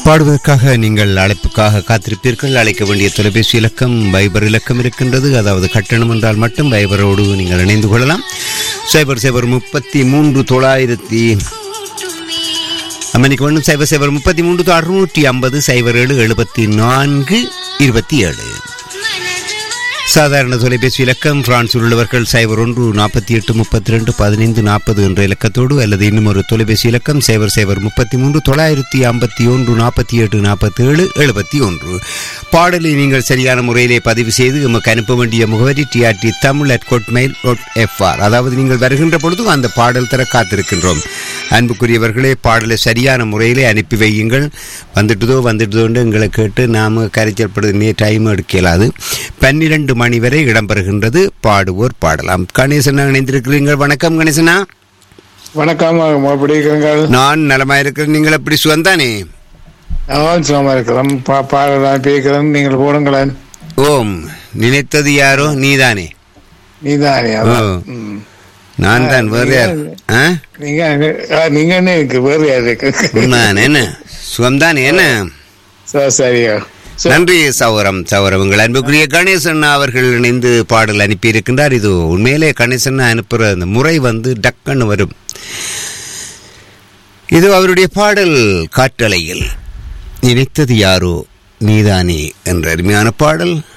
பாடுவதற்காக நீங்கள் அழைப்புக்காக காத்திருப்பீர்கள் அழைக்க வேண்டிய தொலைபேசி இலக்கம் வைபர் இலக்கம் இருக்கின்றது அதாவது கட்டணம் என்றால் மட்டும் வைபரோடு நீங்கள் இணைந்து கொள்ளலாம் சைபர் சைபர் முப்பத்தி மூன்று தொள்ளாயிரத்தி மணிக்கு ஒன்று சைபர் சைபர் முப்பத்தி மூன்று அறுநூற்றி ஐம்பது சைபர் ஏழு எழுபத்தி நான்கு இருபத்தி ஏழு சாதாரண தொலைபேசி இலக்கம் பிரான்சில் உள்ளவர்கள் சைபர் ஒன்று நாற்பத்தி எட்டு முப்பத்தி ரெண்டு பதினைந்து நாற்பது என்ற இலக்கத்தோடு அல்லது இன்னும் ஒரு தொலைபேசி இலக்கம் சைபர் சைபர் முப்பத்தி மூன்று தொள்ளாயிரத்தி ஐம்பத்தி ஒன்று நாற்பத்தி எட்டு நாற்பத்தி ஏழு எழுபத்தி ஒன்று பாடலை நீங்கள் சரியான முறையிலே பதிவு செய்து நமக்கு அனுப்ப வேண்டிய முகவரி TRT Tamil at Hotmail dot FR அதாவது நீங்கள் வருகின்ற பொழுது அந்த பாடல் தர காத்திருக்கின்றோம் அன்புக்குரியவர்களே பாடலை சரியான முறையிலே அனுப்பி வையுங்கள் வந்துட்டுதோ வந்துட்டுதோன்னு எங்களை கேட்டு நாம் கரைச்சல்படுது டைம் எடுக்கலாது பன்னிரண்டு மணி வரை இடம்பெறுகின்றது பாடுவோர் பாடலாம் கணேசனா இணைந்திருக்கிறீர்கள் வணக்கம் கணேசனா வணக்கம் எப்படி இருக்கிறீங்க நான் நலமா இருக்கிறேன் நீங்கள் எப்படி சுகந்தானே நான் சும்மா இருக்கிறோம் பா பாடலாம் பேக்கிறேன் நீங்கள் போடுங்களேன் ஓம் நினைத்தது யாரோ நீதானே நீதானே ஓ அதான். ம். நான் தான் வேறு யார் ஆ நீங்க ஆ, நீங்க என்ன இருக்கு வேறு யார் இருக்கு நான் என்ன சுகம்தானே என்ன சரி, சரியா சரி. நன்றி சௌரம் சௌரம் உங்கள் அன்புக்குரிய கணேசன் அவர்கள் இணைந்து பாடல் அனுப்பியிருக்கின்றார் இது உண்மையிலே கணேசன் அனுப்புகிற அந்த முறை வந்து டக்குன்னு வரும் இது அவருடைய பாடல் காற்றலையில் நினைத்தது யாரோ நீதானே என்ற அருமையான பாடல்